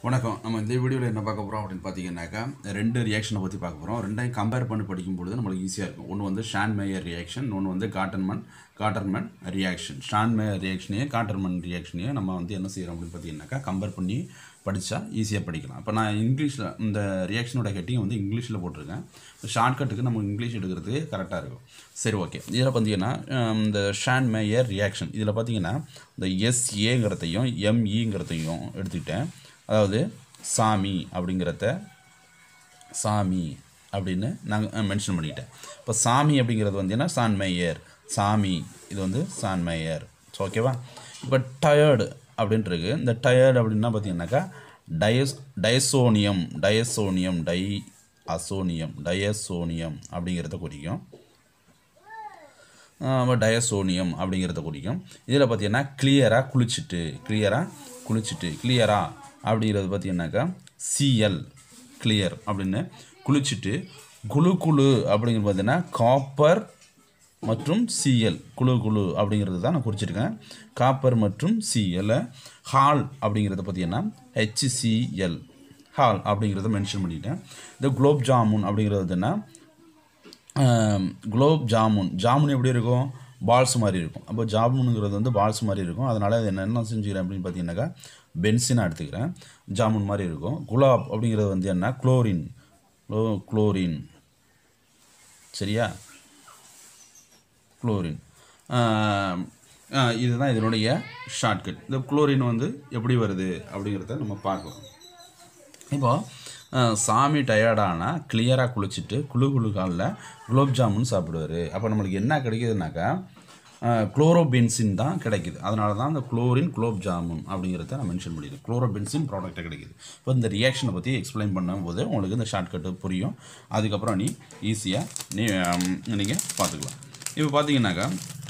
வணக்கம் நம்ம இந்த வீடியோவில் என்ன பார்க்க போகிறோம் அப்படின்னு பார்த்தீங்கன்னாக்கா ரெண்டு ரியாக்ஷனை பற்றி பார்க்க போகிறோம் ரெண்டையும் கம்பேர் பண்ணி படிக்கும் பொழுது நம்மளுக்கு ஈஸியாக இருக்கும் ஒன்று வந்து ஷான் மேயர் ரியாக்ஷன் ஒன்று வந்து Gattermann Gattermann reaction Sandmeyer ரியாக்ஷனையும் காட்டர்மன் ரியாக்ஷனையும் நம்ம வந்து என்ன செய்கிறோம் அப்படின்னு பார்த்தீங்கன்னாக்கா கம்பேர் பண்ணி படித்தா ஈஸியாக படிக்கலாம் இப்போ நான் இங்கிலீஷில் இந்த ரியாக்ஷனோட ஹெட்டிங் வந்து இங்கிலீஷில் போட்டிருக்கேன் ஷார்ட்கட்டுக்கு நம்ம இங்கிலீஷ் எடுக்கிறதுக்கு கரெக்டாக இருக்கும் சரி ஓகே இதில் பார்த்தீங்கன்னா ஹம், இந்த ஷான் மேயர் ரியாக்ஷன் இதில் பார்த்தீங்கன்னா இந்த எஸ்ஏங்கிறதையும் எம்இங்கிறதையும் எடுத்துக்கிட்டேன் அதாவது சாமி அப்படிங்கிறத சாமி அப்படின்னு நாங்கள் மென்ஷன் பண்ணிக்கிட்டேன் இப்போ சாமி அப்படிங்கிறது வந்து என்ன சான் மேயர் சாமி இது வந்து சான் மேயர் ஸோ ஓகேவா இப்போ டயர்டு அப்படின்ட்டு இருக்கு இந்த டயர்டு அப்படின்னா பார்த்தீங்கன்னாக்கா டயஸ் diazonium diazonium diazonium diazonium அப்படிங்கிறத குறிக்கும் ஆஹ் டயசோனியம் அப்படிங்கிறத குறிக்கும் இதில் பார்த்தீங்கன்னா கிளியராக குளிச்சுட்டு கிளியராக குளிச்சுட்டு கிளியரா அப்படிங்கிறது பார்த்தீங்கன்னாக்கா சிஎல் கிளியர் அப்படின்னு குளிச்சுட்டு குளு குளு அப்படிங்கிறது பார்த்தீங்கன்னா காப்பர் மற்றும் சிஎல் குழு குழு அப்படிங்கிறது தான் நான் குறிச்சிருக்கேன் காப்பர் மற்றும் சிஎல் ஹால் அப்படிங்கிறத பார்த்தீங்கன்னா ஹெச்சிசிஎல் ஹால் அப்படிங்கிறத மென்ஷன் பண்ணிட்டேன் இந்த குலோப் ஜாமுன் அப்படிங்கிறது பார்த்தீங்கன்னா குலோப் ஜாமுன் ஜாமுன் எப்படி இருக்கும் பால்ஸ் மாதிரி இருக்கும் அப்போ ஜாமுனுங்கிறது வந்து பால்ஸ் மாதிரி இருக்கும் அதனால் அது என்ன என்ன செஞ்சுக்கிறேன் அப்படின்னு பார்த்தீங்கன்னாக்கா பென்சினாக எடுத்துக்கிறேன் ஜாமுன் மாதிரி இருக்கும் குலாப் அப்படிங்கிறது வந்து என்ன குளோரின் குளோ குளோரின் சரியா குளோரின் இதுதான் இதனுடைய ஷார்ட்கட் இந்த குளோரின் வந்து எப்படி வருது அப்படிங்கிறத நம்ம பார்க்கலாம் இப்போ அஹ், சாமி டயர்டானா கிளியராக குளிச்சுட்டு குளு குளு காலில் குலோப் ஜாமுன் சாப்பிடுவார் அப்போ நம்மளுக்கு என்ன கிடைக்குதுனாக்கா குளோரோபென்சின் தான் கிடைக்குது அதனால தான் அந்த குளோரின் குலோப் ஜாமுன் அப்படிங்கிறத நான் மென்ஷன் பண்ணியிருக்கேன் குளோரோபென்சின் ப்ராடக்ட்டை கிடைக்குது இப்போ இந்த ரியாக்ஷனை பற்றி எக்ஸ்பிளைன் பண்ணும்போது உங்களுக்கு இந்த ஷார்ட்கட்டு புரியும் அதுக்கப்புறம் நீ ஈஸியாக நீ நீங்கள் பார்த்துக்கலாம் இப்போ பார்த்தீங்கன்னாக்கா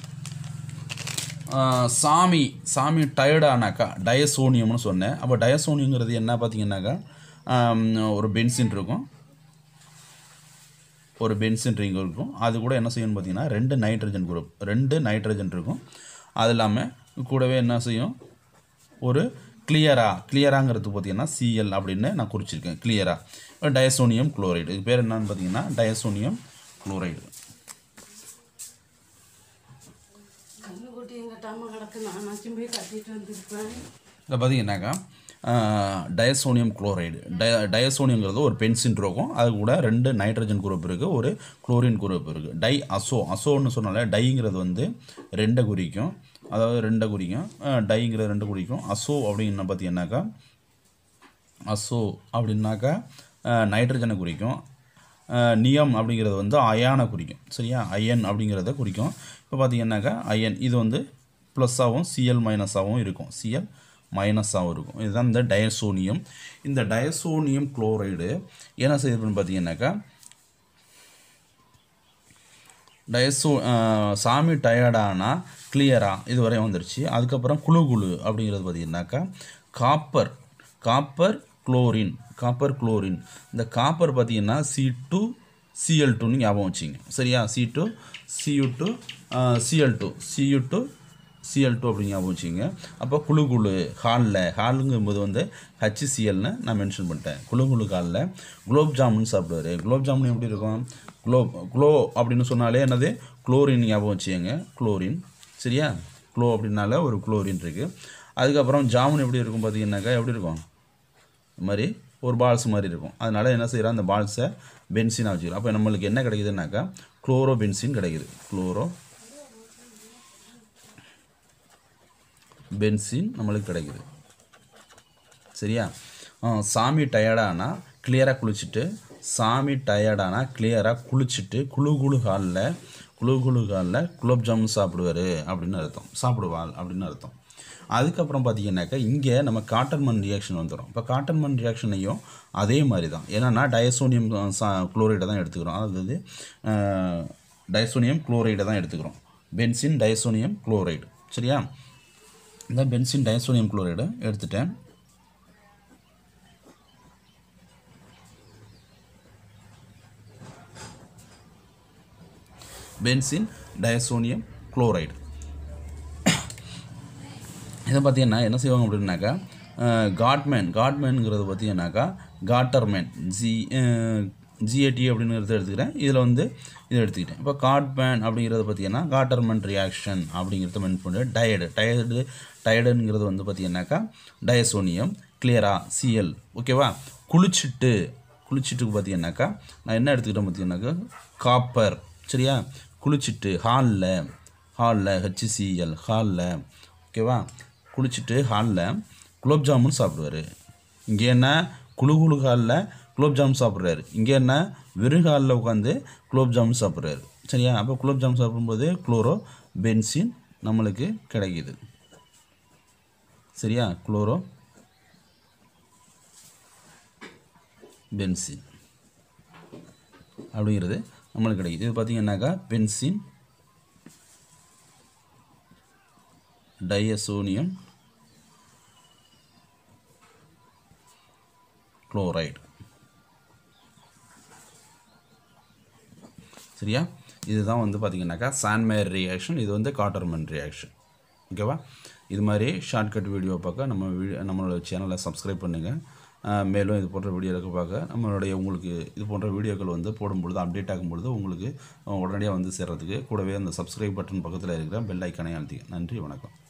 ஆஹ் சாமி சாமி டயர்டானாக்கா டயசோனியம்னு சொன்னேன் அப்போ டயசோனியங்கிறது என்ன பார்த்தீங்கன்னாக்கா ஆம், ஒரு பென்சின் இருக்கும் ஒரு பென்சின் ரிங் இருக்கும் அது கூட என்ன செய்யும்னு பார்த்தீங்கன்னா ரெண்டு நைட்ரஜன் குரூப் ரெண்டு நைட்ரஜன் இருக்கும் அது இல்லாமல் கூடவே என்ன செய்யும் ஒரு கிளியரா கிளியராங்கிறது பார்த்தீங்கன்னா சிஎல் அப்படின்னு நான் குறிச்சிருக்கேன் கிளியரா டயசோனியம் குளோரைடு இது பேர் என்னன்னு பார்த்தீங்கன்னா டயசோனியம் குளோரைடு கண்ணுக்குட்டி எங்கிட்டாம கிடக்கு நானாச்சும் போய் கட்டிட்டு வந்திருப்பேன் இதில் பார்த்தீங்கன்னாக்கா டயசோனியம் குளோரைடு டய டயசோனியங்கிறது ஒரு பென்சின் இருக்கும் அது கூட ரெண்டு நைட்ரஜன் குரூப் இருக்குது ஒரு குளோரின் குரூப் இருக்குது டை அசோ அசோன்னு சொன்னாலே டைங்கிறது வந்து ரெண்டை குறிக்கும் அதாவது ரெண்டை குறிக்கும் அஹ், டைங்கிறது ரெண்டு குறிக்கும் அசோ அப்படின்னு பார்த்தீங்கன்னாக்கா அசோ அப்படின்னாக்கா அஹ், நைட்ரஜனை குறிக்கும் அஹ், நியம் அப்படிங்கிறது வந்து அயானை குறிக்கும் சரியா அயன் அப்படிங்கிறத குறிக்கும் இப்போ பார்த்தீங்கன்னாக்கா அயன் இது வந்து ப்ளஸ்ஸாகவும் சிஎல் மைனஸாகவும் இருக்கும் சிஎல் மைனஸாகவும் இருக்கும் இதுதான் இந்த டயசோனியம் இந்த டயசோனியம் குளோரைடு என்ன செய்யுதுன்னு பார்த்தீங்கன்னாக்கா டயசோ அஹ், சாமி டயர்டானா கிளியரா இது வரையும் வந்துருச்சு அதுக்கப்புறம் குழு குழு அப்படிங்கிறது பார்த்தீங்கன்னாக்கா copper copper chlorine copper chlorine இந்த காப்பர் பார்த்தீங்கன்னா சி டூ சிஎல் டூன்னு ஞாபகம் வச்சுங்க சரியா C two CU two CL two CU two CL two அப்படி ஞாபகம் வச்சுங்க அப்போ குழு குழு ஹாலில் ஹாலுங்கும்போது வந்து ஹச்சிசிஎல்னு நான் மென்ஷன் பண்ணிட்டேன் குழு குழு ஹாலில் குலோப் ஜாமுன் சாப்பிடுவார் குலோப் ஜாமுன் எப்படி இருக்கும் குளோ குளோ அப்படின்னு சொன்னாலே என்னது குளோரின் ஞாபகம் வச்சுக்கோங்க குளோரின் சரியா குளோ அப்படின்னால ஒரு குளோரின் இருக்குது அதுக்கப்புறம் ஜாமுன் எப்படி இருக்கும் பார்த்தீங்கன்னாக்கா எப்படி இருக்கும் இந்த மாதிரி ஒரு பால்ஸ் மாதிரி இருக்கும் அதனால் என்ன செய்கிறோம் அந்த பால்ஸை பென்சினாக வச்சுக்கிறோம் அப்போ நம்மளுக்கு என்ன கிடைக்குதுன்னாக்கா குளோரோ பென்சின் கிடைக்குது குளோரோ பென்சின் நம்மளுக்கு கிடைக்குது சரியா ஆ, சாமி டயர்டானா கிளியராக குளிச்சுட்டு சாமி டயர்டானா கிளியராக குளிச்சுட்டு குழு குழு ஹாலில் குழு குழு ஹாலில் குலோப் ஜாமுன் சாப்பிடுவார் அப்படின்னு அர்த்தம் சாப்பிடுவாள் அப்படின்னு அர்த்தம் அதுக்கப்புறம் பார்த்தீங்கன்னாக்கா இங்கே நம்ம காட்டன் மண் ரியாக்ஷன் வந்துடும் இப்போ காட்டன் மண் ரியாக்ஷனையும் அதே மாதிரி தான் என்னென்னா டயசோனியம் சா குளோரைடை தான் எடுத்துக்கிறோம் அதாவது டயசோனியம் குளோரைடை தான் எடுத்துக்கிறோம் பென்சின் டயசோனியம் குளோரைடு சரியா இந்த பென்சின் டயசோனியம் குளோரைடு எடுத்துட்டேன் பென்சின் டயசோனியம் குளோரைடு இதை பார்த்தீங்கன்னா என்ன செய்வாங்க அப்படின்னாக்கா காட்மேன் காட்மேனுங்கிறது பார்த்தீங்கன்னாக்கா காட்டர்மேன் ஜி ஜிஏடி அப்படிங்கிறத எடுத்துக்கிறேன் இதில் வந்து இதை எடுத்துக்கிட்டேன் இப்போ காட்மேன் அப்படிங்கிறது பார்த்தீங்கன்னா காட்டர்மேன் ரியாக்ஷன் அப்படிங்கிறத மென் பண்ணி டயர்டு டயர்டு டயர்டுங்கிறது வந்து பார்த்தீங்கன்னாக்கா டயசோனியம் கிளியரா சிஎல் ஓகேவா குளிச்சுட்டு குளிச்சுட்டுக்கு பார்த்தீங்கன்னாக்கா நான் என்ன எடுத்துக்கிட்டேன் பார்த்தீங்கன்னாக்கா காப்பர் சரியா குளிச்சுட்டு ஹாலில் ஹாலில் ஹெச்சிசிஎல் ஹாலில் ஓகேவா குளிச்சுட்டு ஹாலில் குலோப் ஜாமுன் சாப்பிடுவார் இங்கே என்ன குழு குழு ஹாலில் குலோப் ஜாமுன் சாப்பிட்றாரு இங்கே என்ன வெறும் ஹாலில் உட்காந்து குலோப் ஜாமுன் சாப்பிட்றாரு சரியா அப்போ குலோப் ஜாமுன் சாப்பிடும்போது குளோரோ பென்சின் நம்மளுக்கு கிடைக்குது சரியா குளோரோ பென்சின் அப்படிங்கிறது நம்மளுக்கு கிடைக்குது இது பார்த்தீங்கன்னாக்கா பென்சின் டயசோனியம் குளோரைடு சரியா இதுதான் வந்து பார்த்தீங்கன்னாக்கா சான்மேர் ரியாக்ஷன் இது வந்து காட்டர்மன் ரியாக்ஷன் ஓகேவா இது மாதிரி ஷார்ட்கட் வீடியோ பார்க்க நம்ம வீ- நம்மளோட சேனலை சப்ஸ்கிரைப் பண்ணுங்கள் மேலும் இது போன்ற வீடியோக்கள் பார்க்க நம்மளுடைய உங்களுக்கு இது போன்ற வீடியோக்கள் வந்து போடும்பொழுது அப்டேட் ஆகும்பொழுது உங்களுக்கு உடனடியாக வந்து சேர்றதுக்கு கூடவே அந்த சப்ஸ்கிரைப் பட்டன் பக்கத்தில் இருக்கிற பெல் ஐக்கானை அழுத்திங்க நன்றி வணக்கம்